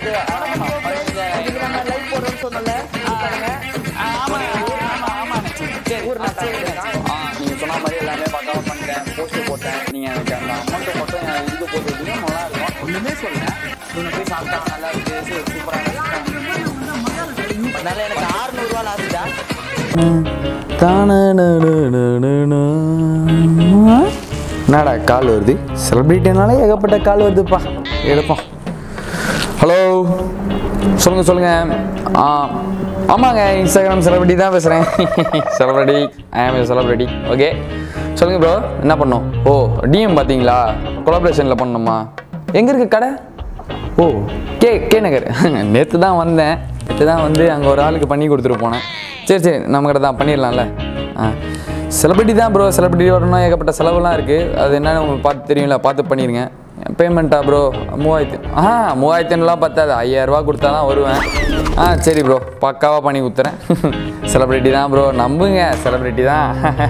இன்னைக்கு நம்ம லைவ் போடுறோம்னு சொன்னோம்ல பாருங்க ஆ நீங்கள் சொன்ன மாதிரி எல்லாமே பக்காவாக பண்ணிட்டேன் போஸ்ட்டு போட்டேன் நீங்கள் எனக்கு அந்த அமௌண்ட்டை மட்டும் நான் இதுக்கு போட்டு விட்டீங்க நல்லா இருக்கும் ஒன்றுமே சொல்லல இவங்க போய் சாப்பிட்டா நல்லா இருக்கு சூப்பராக அதனால எனக்கு 600 ரூபா லாஸ்டா என்னடா கால் வருது செலிப்ரிட்டினாலே ஏகப்பட்ட கால் வருதுப்பா எடுப்போம் ஹலோ சொல்லுங்கள் சொல்லுங்கள் ஆ ஆமாங்க இன்ஸ்டாகிராம் செலிபிரிட்டி தான் பேசுகிறேன் செலிபிரிட்டி ஐ ஆம் செலிபிரிட்டி ஓகே சொல்லுங்கள் ப்ரோ என்ன பண்ணோம் ஓ டிஎம் பார்த்தீங்களா கொலாபரேஷனில் பண்ணணுமா எங்கே இருக்கு கடை ஓ கே கே நகர் நேற்று தான் வந்தேன் நேற்று தான் வந்து அங்கே ஒரு ஆளுக்கு பண்ணி கொடுத்துட்டு போனேன் சரி சரி நம்ம கடை தான் பண்ணிடலாம்ல ஆ செலிபிரிட்டி தான் ப்ரோ செலிபிரிட்டி வரணும்னா ஏகப்பட்ட செலவுலாம் இருக்குது அது என்னன்னு உங்களுக்கு பார்த்து தெரியும்ல பார்த்து பண்ணிடுங்க பேமெண்ட்டா ப்ரோ மூவாயிரத்து ஆ மூவாயிரத்துலாம் பத்தாது ஐயாயிரரூபா கொடுத்தா தான் வருவேன் ஆ சரி ப்ரோ பக்காவாக பண்ணி கொடுத்துறேன் செலிபிரிட்டி தான் ப்ரோ நம்புங்க செலிபிரிட்டி தான்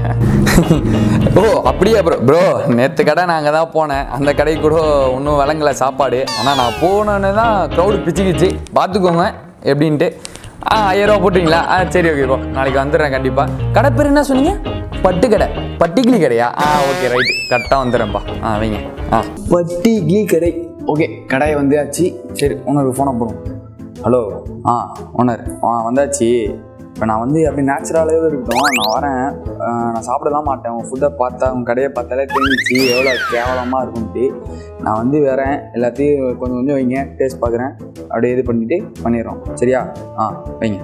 ஓ அப்படியா ப்ரோ ப்ரோ நேற்று கடை நான் அங்கே தான் போனேன் அந்த கடைக்கு கூட ஒன்றும் விளங்கல சாப்பாடு ஆனால் நான் போனோன்னு தான் க்ரௌடு பிச்சுக்கிச்சு பார்த்துக்கோங்க எப்படின்ட்டு ஆ ஐயாயிரரூவா போட்டுங்களா ஆ சரி ஓகே ப்ரோ நாளைக்கு வந்துடுறேன் கண்டிப்பாக கடை பேர் என்ன சொன்னீங்க பட்டு கடை பட்டிக்கிளி கடையா ஆ ஓகே ரைட் கரெக்டாக வந்துடுறேன்ப்பா ஆ வைங்க ஆ பட்டிக்கிளி கடை ஓகே கடையை வந்தாச்சு சரி ஓனருக்கு ஃபோனை போடுவோம் ஹலோ ஆ ஓனர் ஆ வந்தாச்சு இப்போ நான் வந்து அப்படி நேச்சுரலாகவே இருக்கட்டும் நான் வரேன் ஆ, நான் சாப்பிடலாம் மாட்டேன் உங்கள் ஃபுட்டை பார்த்தா உங்கள் கடையை பார்த்தாலே தெரிஞ்சிச்சு எவ்வளோ கேவலமாக இருக்கும்ட்டு நான் வந்து வரேன் எல்லாத்தையும் கொஞ்சம் கொஞ்சம் வைங்க டேஸ்ட் பார்க்குறேன் அப்படியே இது பண்ணிவிட்டு பண்ணிடுறோம் சரியா ஆ வைங்க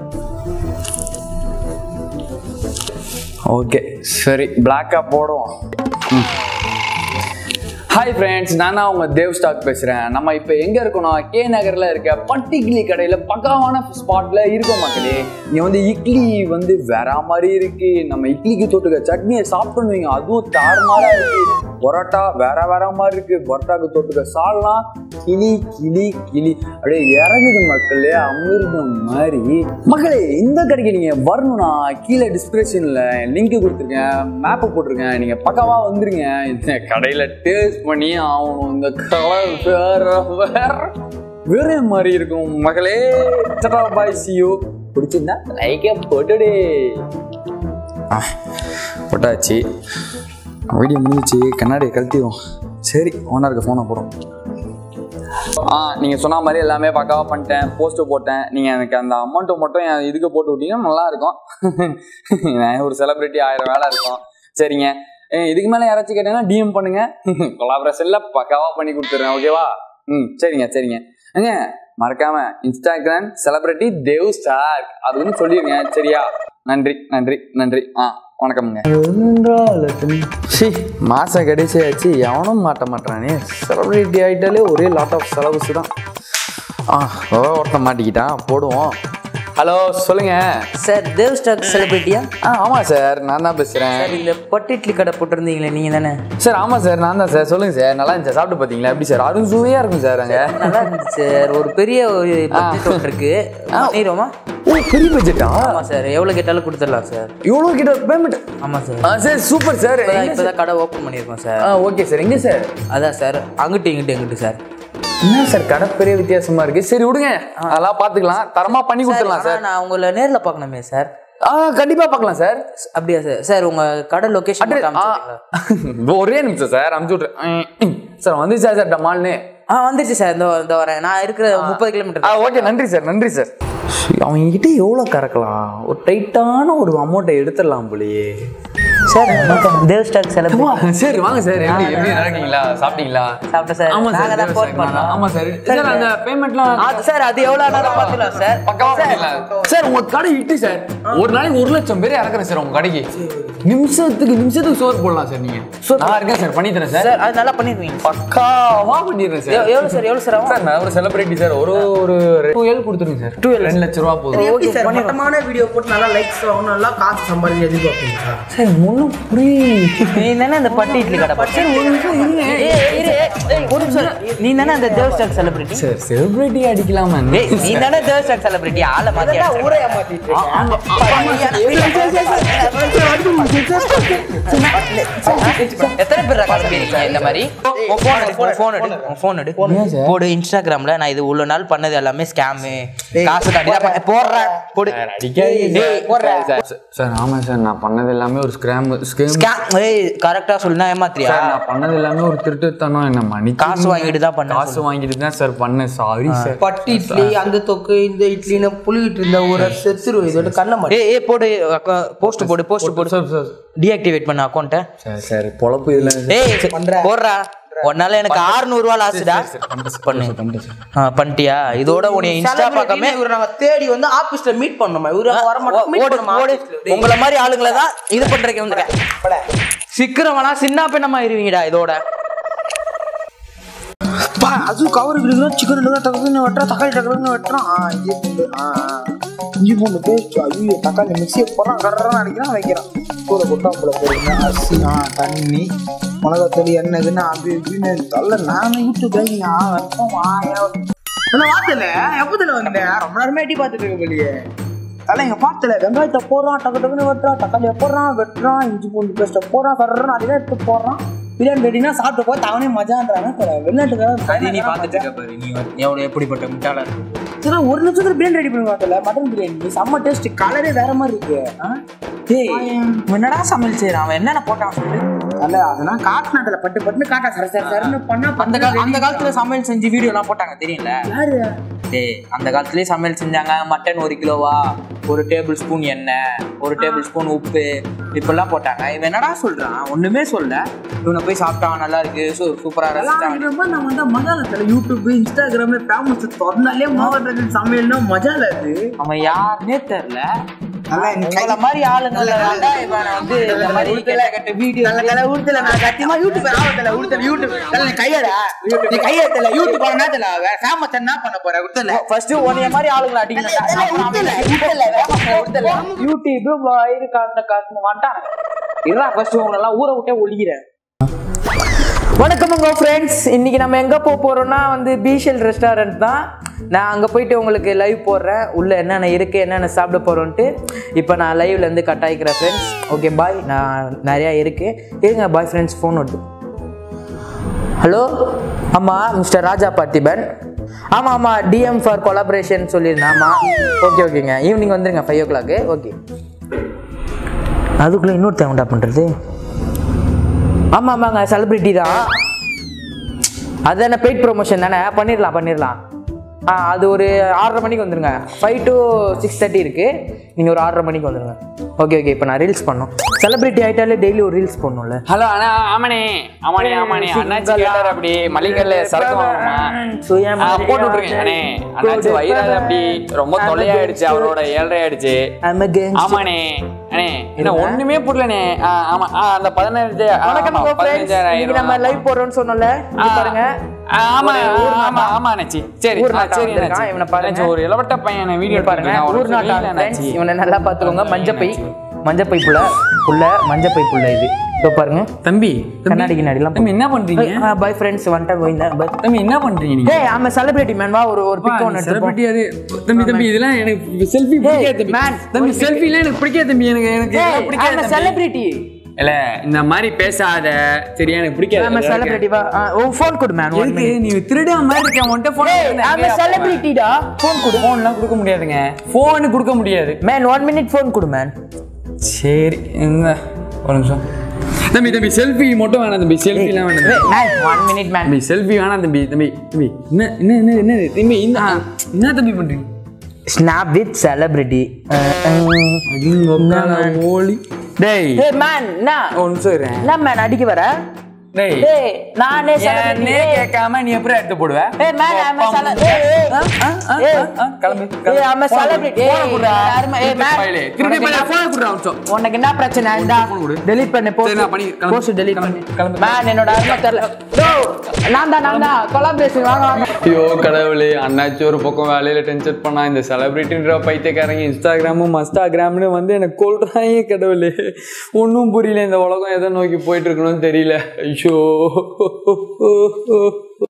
ஓகே சரி பிளாக்காக போடுவோம் ஹாய் ஃப்ரெண்ட்ஸ் நான் தான் உங்க தேவ் ஸ்டாக் பேசுறேன் நம்ம இப்போ எங்க இருக்கோம்னா கே நகர்ல இருக்க பட்டிக்கிளி கடையில பக்காவான ஸ்பாட்ல இருக்கோம் மக்களே இங்க வந்து இட்லி வந்து வேற மாதிரி இருக்கு நம்ம இட்லிக்கு தொட்டுக்க சட்னியை சாப்பிட்டோன்னு வைங்க அதுவும் தாறுமாறா இருக்கு பரோட்டா வேற வேற மாதிரி இருக்கு பரோட்டாக்கு தொட்டுக்க சால்னா கிளி கிளி கிளி அப்படியே இறங்குது மக்களே அமிர்தம் மாதிரி மக்களே இந்த கடைக்கு நீங்க வரணும்னா கீழே டிஸ்கிரிப்ஷன்ல லிங்க் கொடுத்துருக்கேன் மேப்பை போட்டிருக்கேன் நீங்க பக்காவா வந்துருங்க இந்த கடையில டேஸ்ட் பண்ணி ஆகணும் இந்த கலர் வேற வேற வேற மாதிரி இருக்கும் மகளே சட்டா பாய் சியூ பிடிச்சிருந்தா லைக்கே போட்டுடே போட்டாச்சு வீடியோ முடிஞ்சிச்சு கண்ணாடியை கழட்டிடும் சரி ஓனருக்கு ஃபோனை போகிறோம் ஆ நீங்கள் சொன்ன மாதிரி எல்லாமே பக்காவாக பண்ணிட்டேன் போஸ்ட்டு போட்டேன் நீங்கள் எனக்கு அந்த அமௌண்ட்டை மட்டும் என் இதுக்கு போட்டு விட்டீங்கன்னா நல்லா இருக்கும் நான் ஒரு செலிப்ரிட்டி ஆயிரம் வேலை இருக்கும் சரிங்க ஏ, இதுக்கு மேலே யாராச்சும் கேட்டீங்கன்னா டிஎம் பண்ணுங்க கொலாபரேஷனில் பக்காவாக பண்ணி கொடுத்துட்றேன் ஓகேவா ம் சரிங்க சரிங்க ஏங்க மறக்காம இன்ஸ்டாகிராம் செலிப்ரிட்டி தேவ் ஸ்டார் அதுன்னு சொல்லிடுங்க சரியா நன்றி நன்றி நன்றி ஆ வணக்கம்ங்க சி மாதம் கடைசி ஆச்சு எவனும் மாட்ட மாட்டானே செலிப்ரிட்டி ஆகிட்டாலே ஒரே லாட் ஆஃப் செலவுஸ் தான் ஆ ஓ, ஒருத்தன் மாட்டிக்கிட்டான் போடுவோம் ஹலோ சொல்லுங்க சார் தேவ் ஸ்டாக் செலிபிரிட்டியா ஆ ஆமாம் சார் நான் தான் பேசுகிறேன் சார் இந்த பட்டு இட்லி கடை போட்டிருந்தீங்களே நீங்க தானே சார் ஆமாம் சார் நான் தான் சார் சொல்லுங்கள் சார் நல்லா இருந்துச்சு சாப்பிட்டு பார்த்தீங்களா எப்படி சார் அருண் சுவையாக இருக்கும் சார் அங்கே நல்லா இருந்துச்சு சார் ஒரு பெரிய ஒரு பட்ஜெட் ஒன்று இருக்கு பண்ணிடுவோமா ஓ பெரிய பட்ஜெட்டா ஆமா சார் எவ்வளவு கேட்டாலும் கொடுத்துடலாம் சார் இவ்வளோ கிட்ட பேமெண்ட் ஆமா சார் ஆ சார் சூப்பர் சார் இப்பதான் இப்பதான் கடை ஓப்பன் பண்ணியிருக்கோம் சார் ஆ ஓகே சார் எங்கே சார் அதான் சார் அங்கிட்டு இங்கிட்டு எங்கிட்டு சார் என்ன சார் கடை பெரிய வித்தியாசமா இருக்கு சரி விடுங்க அதெல்லாம் பார்த்துக்கலாம் தரமா பண்ணி கொடுத்துடலாம் ஆனா சார் நான் உங்களை நேர்ல பார்க்கணுமே சார் ஆ கண்டிப்பா பார்க்கலாம் சார் அப்படியா சார் சார் உங்க கடை லொகேஷன் ஆ, ஒரே நிமிஷம் சார் அமுச்சு விட்றேன் சார் வந்துச்சா சார் டமால்னு ஆ வந்துருச்சு சார் இந்த இந்த வரேன் நான் இருக்கிற முப்பது ஆ கிலோமீட்டர் ஓகே நன்றி சார் நன்றி சார் அவங்க கிட்ட எவ்வளோ கறக்கலாம் ஒரு டைட்டான ஒரு அமௌண்ட்டை எடுத்துடலாம் போலயே சார் தேவ் ஸ்டாக் செலிபிரிட்டி வா, சரி வாங்க சார் எப்படி எப்படி நடக்கீங்களா சாப்பிட்டீங்களா சாப்பிட்டேன் சார் ஆமா நாங்க சார் தான் ஃபோன் பண்ணோம் ஆமா சார் சார் அந்த பேமெண்ட்லாம் அது சார் அது எவ்வளோ ஆனாலும் பார்த்துக்கலாம் சார் பக்காவா பண்ணிடலாம் சார் உங்க கடை இட்டு சார் ஒரு நாளைக்கு ஒரு லட்சம் பேர் இறக்குறேன் சார் உங்க கடைக்கு நிமிஷத்துக்கு நிமிஷத்துக்கு சோறு போடலாம் சார் நீங்க நான் இருக்கேன் சார் பண்ணி தரேன் சார் சார் அது நல்லா பண்ணிடுவீங்க பக்காவா பண்ணிடுறேன் சார் எவ்- எவ்வளோ சார் எவ்வளோ சார் ஆகும் சார் நான் ஒரு செலிபிரிட்டி சார் ஒரு ஒரு டூ எல் கொடுத்துருங்க சார் டூ ரெண்டு லட்ச ரூபா போதும் எப்படி சார் மட்டமான வீடியோ போட்டு நல்லா லைக்ஸ் ஆகும் நல்லா காசு சம்பாதிக்க எதிர்பார்ப்பீங்களா சார் முன்ன ஒன்றும் புரியல நீ தானே அந்த பட்டு இட்லி கடை போட்ட? ஏய், இரு, ஏய், ஒரு நிமிஷம். நீ தானே அந்த Dev star celebrity sir celebrity அடிக்கலாமா ஏய் நீ தானே தேவ் ஸ்டார் செலிபிரிட்டி ஆளை மாத்தி அடிச்சிருக்க. ஊரை ஏமாத்திட்டு ஆ, ஆமா. எத்தனை பேர் கிளம்பிருக்கீங்க இந்த மாதிரி உன் phone எடு, உன் phone எடு, உன் phone எடு. போடு இன்ஸ்டாகிராம்ல நான் இது இவ்வளவு நாள் பண்ணது எல்லாமே ஸ்கேமு காசு காட்டி தான் பண்ண- போடுறேன் போடு டேய், போடுறேன். சார் ஆமாம் சார் நான் பண்ணது எல்லாமே ஒரு ஸ்கிராம் ஸ்கேம் Scam. ஏய் கரெக்டா சொல்லுனா ஏமாத்திரியா சார் நான் பண்ணது எல்லாமே ஒரு திருட்டுத்தனம் என்ன மணி காசு வாங்கிட்டு தான் பண்ண காசு வாங்கிட்டு தான் சார் பண்ணேன் சாரி சார் பட்டு இட்லி அந்த தொக்கு இந்த இட்லின்னு புளிகிட்டு இருந்த ஊரை செத்துருவோம் இதோட கண்ணை மாட்டி ஏய் ஏய் போடு போஸ்ட் போடு போஸ்ட் போடு சார் சார் டீஆக்டிவேட் பண்ண அக்கௌண்ட்டை சார் சார் பொழப்பு இதில் ஏய் போடுறா உன்னால எனக்கு 600 ரூபா லாஸ்டா பண்ணு ஆ, பண்ணிட்டியா இதோட உன்னை இன்ஸ்டா பார்க்காம இவரை நாங்க தேடி வந்து ஆபீஸ்ல மீட் பண்ணோமா இவரு வர மாட்டோம் மீட் ஓடு பண்ணுமா ஓடு உங்கள மாதிரி ஆளுங்களை தான் இது பண்றதுக்கு வந்துருக்கேன் சிக்கிறவனா சின்ன பின்னமா இருவீங்கடா இதோட பா அது கவர் கிரீன் சிக்கன் எடுக்க தக்காளி வெட்டுறா தக்காளி டக்குனு வெட்டுறான் ஆ இஞ்சி பூண்டு ஆ ஆ. இஞ்சி பூண்டு பேஸ்ட் ஐயோ தக்காளி மிக்சியை போடுறான் கடறான் அடிக்கிறான் வைக்கிறான் கூட கொட்டாப்புல போடுங்க அரிசி ஆ தண்ணி மிளகாத்தூள் எண்ணெய் இதுன்னு அப்படி இப்படின்னு தள்ள நானும் யூடியூப் நீங்க ஆ வெப்பம் ஆயா நான் பார்த்தல எப்பத்துல வந்தேன் ரொம்ப நேரமே எட்டி பார்த்துட்டு இருக்க போலியே தலை எங்க பார்த்தல வெங்காயத்தை போடுறான் டக்கு டக்குன்னு வெட்டுறான் தக்காளியை போடுறான் வெட்டுறான் இஞ்சி பூண்டு பேஸ்ட்டை போடுறான் கடறான் அதே எடுத்து போடுறான் பிரியாணி ரெடினா சாப்பிட்டு போய் தவணே மஜான்றாங்க வெளிநாட்டுக்கு நீ பாத்துட்டு இருக்க பாரு நீ எவ்வளவு எப்படிப்பட்ட முட்டாளா இருக்கு சரி ஒரு நிமிஷத்துல பிரியாணி ரெடி பண்ணி பார்த்தல மட்டன் பிரியாணி செம்ம டேஸ்ட் கலரே வேற மாதிரி இருக்கு ஆ? டேய் என்னடா சமையல் செய்யறான் அவன் என்னென்ன போட்டான் சொல்லு அல்ல அதெல்லாம் காட்டினாட்டுல பட்டு பட்டுன்னு காட்டா சர சர சரன்னு பண்ணா அந்த கால அந்த காலத்துல சமையல் செஞ்சு வீடியோ எல்லாம் போட்டாங்க தெரியல யாரு டேய் அந்த காலத்துலயே சமையல் செஞ்சாங்க மட்டன் ஒரு கிலோவா ஒரு டேபிள் ஸ்பூன் எண்ணெய் ஒரு டேபிள் ஸ்பூன் உப்பு இப்பெல்லாம் போட்டாங்க இவன் என்னடா சொல்றான் ஒண்ணுமே சொல்ல இவனை போய் சாப்பிட்டான் நல்லா இருக்கு சூ- சூப்பரா ரசிச்சான் ரொம்ப நான் வந்து மஜாலத்துல யூடியூப் இன்ஸ்டாகிராம் ஃபேமஸ் திறந்தாலே மாவட்ட சமையல்னா மஜால அது அவன் யாருன்னே தெரியல நல்லா உங்கள மாதிரி ஆளுங்கள வேண்டாம் இவனை வந்து இந்த மாதிரி கெட்ட கெட்ட வீடியோ நல்ல கலை உடுத்தல நான் சத்தியமா யூடியூப் ஆவத்தல உடுத்தல யூடியூப் நல்ல நீ கையடா நீ கையெழுத்தல யூடியூப் பண்ண நேரத்துல வேற ஃபேமஸ் என்ன பண்ண போற உடுத்தல ஃபர்ஸ்ட் உன்னைய மாதிரி ஆளுங்களை அடிக்கணும் யூடியூப் வயிறு காட்டின காட்டுன்னு வந்துட்டான் இருடா ஃபர்ஸ்ட் உங்களெல்லாம் ஊரை விட்டே ஒழிக்கிறேன் வணக்கம் உங்க ஃப்ரெண்ட்ஸ் இன்னைக்கு நம்ம எங்க போக போறோம்னா வந்து பீஷல் ரெஸ்டாரண்ட் தான் நான் அங்க போயிட்டு உங்களுக்கு லைவ் போடுறேன் உள்ள என்னென்ன இருக்கு என்னென்ன சாப்பிட போறோம்ட்டு இப்போ நான் லைவ்ல இருந்து கட் ஆகிக்கிறேன் ஃப்ரெண்ட்ஸ் ஓகே பாய் நான் நிறையா இருக்கு இருங்க பாய் ஃப்ரெண்ட்ஸ் ஃபோன் வருது ஹலோ ஆமாம் மிஸ்டர் ராஜா பார்த்திபன் ஆமாம் ஆமாம் டிஎம் ஃபார் கொலாபரேஷன் சொல்லியிருந்தேன் ஆமாம் ஓகே ஓகேங்க ஈவினிங் வந்துருங்க ஃபைவ் ஓ கிளாக்கு ஓகே அதுக்குள்ளே இன்னொரு தேவண்டா பண்ணுறது ஆமாம் ஆமாங்க செலிப்ரிட்டி தான் அது என்ன பெய்ட் ப்ரொமோஷன் தானே பண்ணிடலாம் பண்ணிடலாம் ஆ அது ஒரு ஆறரை மணிக்கு வந்துருங்க ஃபைவ் டு சிக்ஸ் தேர்ட்டி இருக்குது நீங்கள் ஒரு ஆறரை மணிக்கு வந்துருங்க ஓகே ஓகே இப்போ நான் ரீல்ஸ் பண்ணோம் செலிப்ரிட்டி ஆகிட்டாலே டெய்லி ஒரு ரீல்ஸ் பண்ணணும்ல ஹலோ அண்ணா ஆமாண்ணே ஆமாண்ணே ஆமாண்ணே அண்ணாச்சி கேட்டார் அப்படி மளிகைல சரக்கு வாங்கணுமா சுயமா ஆ, போட்டு விட்ருங்க அண்ணே அண்ணாச்சி வயிறாது அப்படி ரொம்ப தொல்லையாயிடுச்சு அவரோட ஏழரை ஆயிடுச்சு I'm a gangster. ஆமாண்ணே அண்ணே என்ன ஒண்ணுமே புரியலண்ணே ஆ, ஆமா ஆ, அந்த பதினஞ்சு ஆ, வணக்கம் ஆமா, உங்க friends. பதினஞ்சாயிரம் இன்னைக்கு நம்ம லைவ் போடுறோம்னு சொன்னோம்ல ஆ, இங்க பாருங்க ஆ, ஆமா ஒரு ஊர் ஆமா ஆமா அண்ணாச்சி சரி ஊர் ஆ, நாட்டா சரி வந்திருக்கான். அண்ணாச்சி இவனை பாருங்க. அண்ணாச்சி, ஒரு இளவட்ட பையனை வீடியோ இங்க பாருங்க ஊர் நாட்டான் friends. இவனை நல்லா பாத்துக்கோங்க மஞ்சப்பை மஞ்சப்பை புள்ள புள்ள மஞ்சப்பை புள்ள இது இதோ பாருங்க தம்பி கண்ணாடி கிண்ணாடிலாம் தம்பி என்ன பண்றீங்க பாய் ஃப்ரெண்ட்ஸ் வந்துட்டேன் கோவிந்தா பை தம்பி என்ன பண்றீங்க நீங்க ஏய் ஆமா செலிபிரிட்டி மேன் வா ஒரு ஒரு பிக் ஒன்று செலிபிரிட்டி அது தம்பி தம்பி இதெல்லாம் எனக்கு செல்ஃபி பிடிக்காது தம்பி man, தம்பி செல்ஃபிலாம் எனக்கு பிடிக்காது தம்பி எனக்கு எனக்கு இதெல்லாம் பிடிக்காது தம்பி. செலிபிரிட்டி இல்ல இந்த மாதிரி பேசாத சரியா எனக்கு பிடிக்காது ஆமா அதெல்லாம் செலிபிரிட்டி வா உன் ஃபோன் கொடு மேன் எதுக்கு நீ திருடா மாதிரி இருக்க உன்கிட்ட போன் ஆமா செலிபிரிட்டிடா ஃபோன் கொடு போன்லாம் கொடுக்க முடியாதுங்க போன் கொடுக்க முடியாது மேன் ஒன் மினிட் ஃபோன் கொடு மேன் சரி இந்த ஒரு நிமிஷம் தம்பி தம்பி செல்ஃபி மட்டும் வேணாம் தம்பி செல்ஃபிலாம் வேணாம் தம்பி. மேன் ஒன் மினிட் மேன் தம்பி செல்ஃபி வேணாம் தம்பி தம்பி தம்பி என்ன என்ன என்ன என்ன தம்பி இந்த என்ன தம்பி பண்றீங்க ஸ்னாப் வித் செலிபிரிட்டி ஓலி டேய் ஏய் மேன் என்ன ஒரு நிமிஷம் இருங்க என்ன மேன் அடிக்க வர டேய் ஏய் நானே celebrity. ஏன்னே கேட்காம நீ எப்படி எடுத்து போடுவ ஏய் மேன் I'm a cele- ஏய், ஏய். ஆ, ஆ, ஏய். ஆ, கிளம்பு ஏய், I'm a celebrity. ஏய், போன குடுறா யாருமே- ஏய், man. திருப்பி திருப்பி போன குடுறா விடு நிமிஷம் உனக்கு என்ன பிரச்சனை இந்தா phone கொடு. delete பண்ணு சரி, நான் பண்ணி- கிளம்பு. போஸ்ட் delete கிளம்பு, பண்ணு கிளம்பு. மேன் என்னோட அருமை தெரியல டோ நான் தான் நான் தான் கொலாபரேஷன் வாங்க வாங்க ஐயோ கடவுளே அண்ணாச்சி ஒரு பக்கம் வேலையில டென்ஷன் பண்ணா இந்த செலிபிரிட்டின்ற பைத்தியக்காரங்க இன்ஸ்டாகிராமும் மஸ்டாகிராம்னு வந்து எனக்கு கொள்றாங்க கடவுளே ஒன்றும் புரியல இந்த உலகம் எதை நோக்கி போயிட்டு இருக்கணும்னு தெரியல ஐயோ